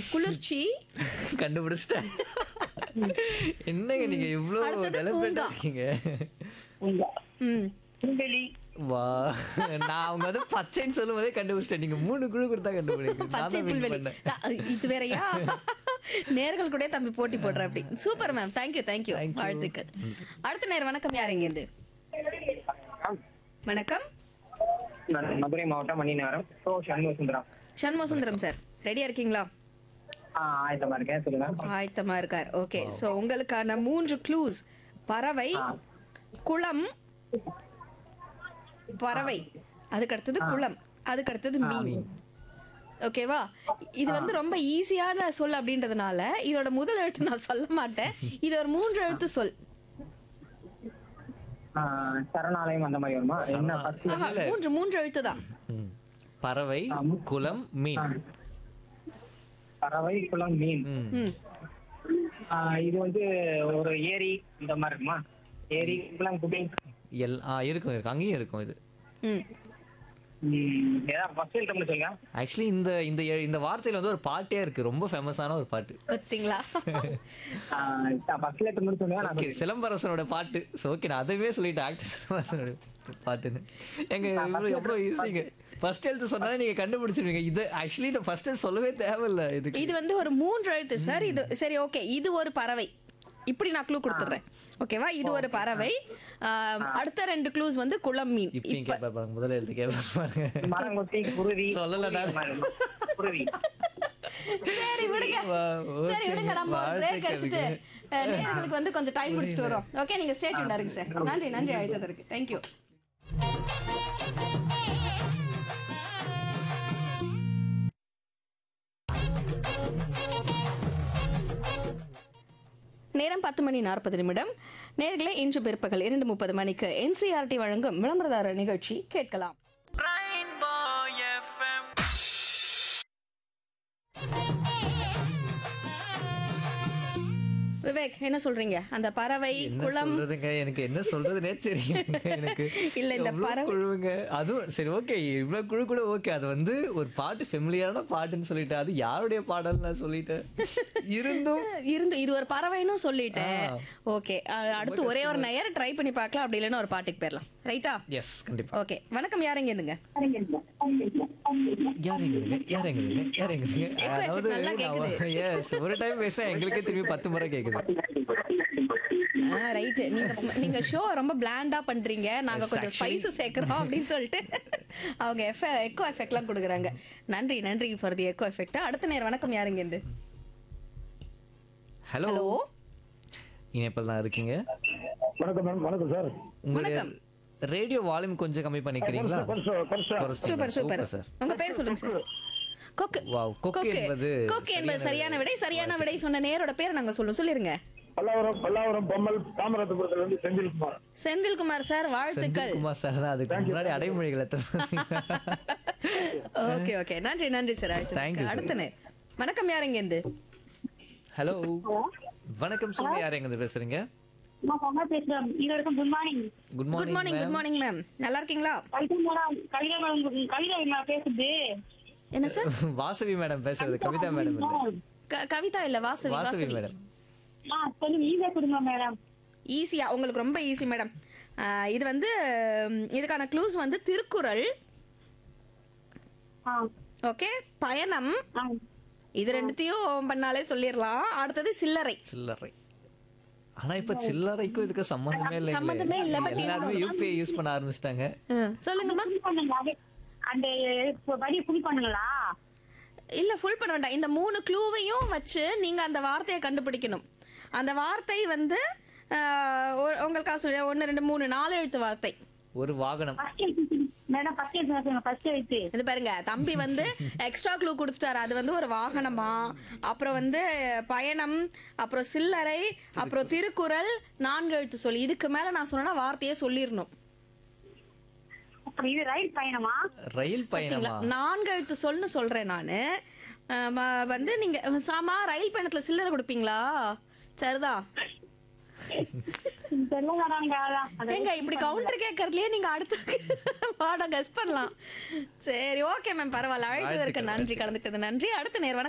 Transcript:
குளிர்ச்சி கண்டுபிடிச்சிட்டேன் என்னங்க நீங்க இவ்வளவு அடுத்தது டெலிபரேட்டா பூங்கா. இருக்கீங்க உங்க ம் புல்வெளி வா நான் அவங்க வந்து பச்சைன்னு சொல்லும் போதே கண்டுபிடிச்சிட்டேன் நீங்க மூணு குழு கொடுத்தா கண்டுபிடிங்க நான் பச்சை தான் win புல்வெளி பண்ணேன். த- இது வேறயா நேர்கள் கூட தம்பி போட்டி போடுற அப்படி super ma'am thank you thank you Thank you. வாழ்த்துக்கள் அடுத்த நேரம் வணக்கம் யார் இங்க இருந்து வணக்கம் நான் மதுரை மாவட்டம் மணிநகரம் ஸோ சண்முக சுந்தரம் சண்முக சுந்தரம் சார் ரெடியா இருக்கீங்களா ஆ ஆயத்தமா இருக்கேன் சொல்லுங்க ஆயத்தமா இருக்கார் ஓகே சோ உங்களுக்கான மூன்று க்ளூஸ் பறவை ஆ. குளம் பறவை அதுக்கு அடுத்தது குளம் அதுக்கு அடுத்தது மீன் ஓகேவா இது வந்து ரொம்ப ஈஸியான சொல் அப்படின்றதுனால இதோட முதல் எழுத்து நான் சொல்ல மாட்டேன் இது ஒரு மூன்று எழுத்து சொல் ஆ, சரணாலயம் அந்த மாதிரி வருமா என்ன சரணா- first ஆஹா, இல்ல. மூன்று மூன்று எழுத்து தான் ம். பறவை ஆ, மு- குலம் மீன் ஆ. பறவை குளம் மீன் ம். ம் ஆ, இது வந்து ஒரு ஏரி இந்த மாதிரி இருக்குமா ஏரி குளம் குட்டை எல் ஆ இருக்கும் இருக்கும் அங்கேயும் இருக்கும் இது ம் ம், ஏதாவது ஃபர்ஸ்ட் எழுத்து சொல்லுங்க ஆக்சுவலி இந்த இந்த எ- இந்த வார்த்தையில வந்து ஒரு பாட்டே இருக்கு ரொம்ப ஃபேமஸான ஒரு பாட்டு பார்த்தீங்களா ஃபர்ஸ்ட் எழுத்து மட்டும் சொல்லுங்க நான் ஓகே சிலம்பரசனோட பாட்டு ஓகே நான் அதவே சொல்லிட்டேன் ஆக்டர் சிலம்பரசனோட பாட்டுன்னு எங்க இவ்வளவு எவ்வளவு ஈஸிங்க ஃபர்ஸ்ட் எழுத்து சொன்னாலே நீங்க கண்டுபிடிச்சிருவீங்க இது ஆக்சுவலி நான் ஃபர்ஸ்ட் சொல்லவே தேவையில்ல இதுக்கு இது வந்து ஒரு மூன்று எழுத்து சார் இது சரி ஓகே இது ஒரு பறவை இப்படி நான் க்ளூ கொடுத்துட்றேன் ஓகேவா இது ஒரு பறவை ஆம், அடுத்த ரெண்டு க்ளூஸ் வந்து குளம் மீன் இப்பயும் கேட்பாரு பாருங்க முதல்ல எழுத்து கேட்பாரு பாருங்க மரங்கொத்தி குருவி சொல்லல நான். இந்த மாதிரி இருக்குமா? குருவி சரி விடுங்க வா, சரி okay. விடுங்க நம்ம ஒரு பிரேக் எடுத்துட்டு வாழ்த்துக்களுங்க. அஹ், நேயர்களுக்கு வந்து கொஞ்சம் டைம் கொடுத்துட்டு வரோம் ஓகே நீங்க ஸ்டேட் இருக்கு சார் நன்றி நன்றி அழைத்ததற்கு தேங்க்யூ நேரம் பத்து மணி நாற்பது நிமிடம் நேர்களே இன்று பிற்பகல் இரண்டு முப்பது மணிக்கு என்சிஆர்டி வழங்கும் விளம்பரதாரர் நிகழ்ச்சி கேட்கலாம் Rainbow FM. விவேக் என்ன சொல்றீங்க அந்த பறவை என்ன குளம் சொல்றதுங்க எனக்கு என்ன சொல்றதுனே தெரியல எனக்கு இல்ல, இந்த எவ்வளவு பறவை- குழுவுங்க அதுவும் சரி ஓகே இவ்வளவு குழு கூட ஓகே அது வந்து ஒரு பாட்டு ஃபெமிலியரான பாட்டுன்னு சொல்லிட்டேன் அது யாருடைய பாடல் நான் சொல்லிட்டேன் இருந்தும் இருந்து இது ஒரு பறவைன்னு சொல்லிட்டேன் ஆ. ஓகே அடுத்து ஒரே ஒரு நேரம் ட்ரை பண்ணி பார்க்கலாம் அப்படி இல்லைன்னா ஒரு பாட்டுக்கு போயிடலாம் ரைட்டா எஸ் கண்டிப்பா ஓகே வணக்கம் யாருங்க இருந்துங்க யார் எங்களுங்க யார் எங்களுங்க யார் எங்களுங்க Echo effect நல்லா கேக்குது. எஸ் ஒரு டைம் பேசுறேன் எங்களுக்கே திரும்பி பத்து முறை கேக்குது ரைட் நீங்க நீங்க ஷோ ரொம்ப பிளாண்டா பண்றீங்க நாங்க Yes, கொஞ்சம் actually- ஸ்பைஸ் சேர்க்கறோம் அப்படின்னு சொல்லிட்டு அவங்க எஃப் எக்கோ எஃபெக்ட்லாம் கொடுக்குறாங்க நன்றி நன்றி ஃபார் தி எக்கோ எஃபெக்ட் அடுத்த நேரம் வணக்கம் யாருங்க இருந்து ஹலோ ஹலோ இணைப்பில் தான் இருக்கீங்க வணக்கம் மேடம் வணக்கம் சார் உங்களுடைய வணக்கம். ரேடியோ வால்யூம் கொஞ்சம் கம்மி பண்ணிக்கிறீங்களா கொஞ்சம் கொஞ்சம் குறைச்சிட்டீங்களா? சூப்பர் சூப்பர் சார் உங்க பேர் சொல்லுங்க சார் கொக்கு Wow, கொக்கு என்பது கொக்கு என்பது சரியான விடை சரியான விடை சொன்ன நேரோட பேரை நாங்க சொல்லுவோம் சொல்லிருங்க பல்லாவரம் பல்லாவரம் பொம்மல் தாமரத்துபுரத்துல இருந்து செந்தில்குமார் செந்தில்குமார் சார் வாழ்த்துக்கள் செந்தில்குமார் சார் தான் அதுக்கு முன்னாடி அடைமொழிகளை ஓகே ஓகே நன்றி நன்றி சார் Thank you, அடுத்து sir. அடுத்த நேர் வணக்கம் யாருங்க இருந்து ஹலோ வணக்கம் சொல்லுங்க யார் எங்க பேசுறீங்க நான் சொன்னா பேசுறேன் இது வரைக்கும் good morning good good morning good morning ma'am நல்லா இருக்கீங்களா கவிதா மேடம் கவிதா மேடம் கவிதா நான் பேசுறது என்ன சார் வாசவி மேடம் பேசுறது கவிதா மேடம் இல்ல க- கவிதா இல்ல வாசவி வாசவி வாசவி மேடம் ஆ சொல்லுங்க ஈஸியா கொடுங்க மேடம் ஈஸியா உங்களுக்கு ரொம்ப ஈஸி மேடம் இது வந்து ம், இதுக்கான க்ளூஸ் வந்து திருக்குறள் ஆ ஓகே பயணம் ஆ இது ரெண்டுத்தையும் பண்ணாலே சொல்லிடலாம் அடுத்தது சில்லறை சில்லறை ஆனா இப்ப சில்லறைக்கும் இதுக்கு சம்பந்தமே இல்லை சம்மந்தமே இல்ல, but எல்லாருமே யூபிஐ யூஸ் பண்ண ஆரம்பிச்சிட்டாங்க ம், சொல்லுங்கம்மா புல் பண்ணுங்க அது அந்த வரி புல் பண்ணுங்களா இல்ல ஃபுல் பண்ண வேண்டாம் இந்த மூணு க்ளூவையும் வச்சு நீங்க அந்த வார்த்தையை கண்டுபிடிக்கணும் அந்த வார்த்தை வந்து ஆஹ், ஒரு- உங்களுக்காக சொல்ல ஒன்று ரெண்டு மூணு நாலு எழுத்து வார்த்தை ஒரு வாகனம் ஃபர்ஸ்ட் எழுத்து மேடம் ஃபர்ஸ்ட் எழுத்து சொல்லுங்க ஃபர்ஸ்ட் எழுத்து இது பாருங்க தம்பி வந்து எக்ஸ்ட்ரா க்ளூ கொடுத்துட்டாரு அது வந்து ஒரு வாகனமா அப்புறம் வந்து பயணம் அப்புறம் சில்லறை அப்புறம் திருக்குறள் நான்கு எழுத்து சொல்லி இதுக்கு மேல நான் சொன்னா வார்த்தையே சொல்லிடணும் அப்புறம் இது ரயில் பயணமா ரயில் பயணமா பாத்தீங்களா? நான்கு எழுத்து சொல்னு சொல்றேன் நானு ஆஹ் ம- வந்து நீங்க சாமா ரயில் பயணத்துல சில்லறை கொடுப்பீங்களா சரிதான் தெரியல மேடம் அதான் ஏங்க இப்படி கவுண்டர் கேட்கறதுலயே நீங்க அடுத்து பாடம் கஸ் பண்ணலாம் சரி ஓகே மேம் பரவாயில்ல அழைத்ததற்கு நன்றி கலந்துட்டது நன்றி அடுத்த நேரம்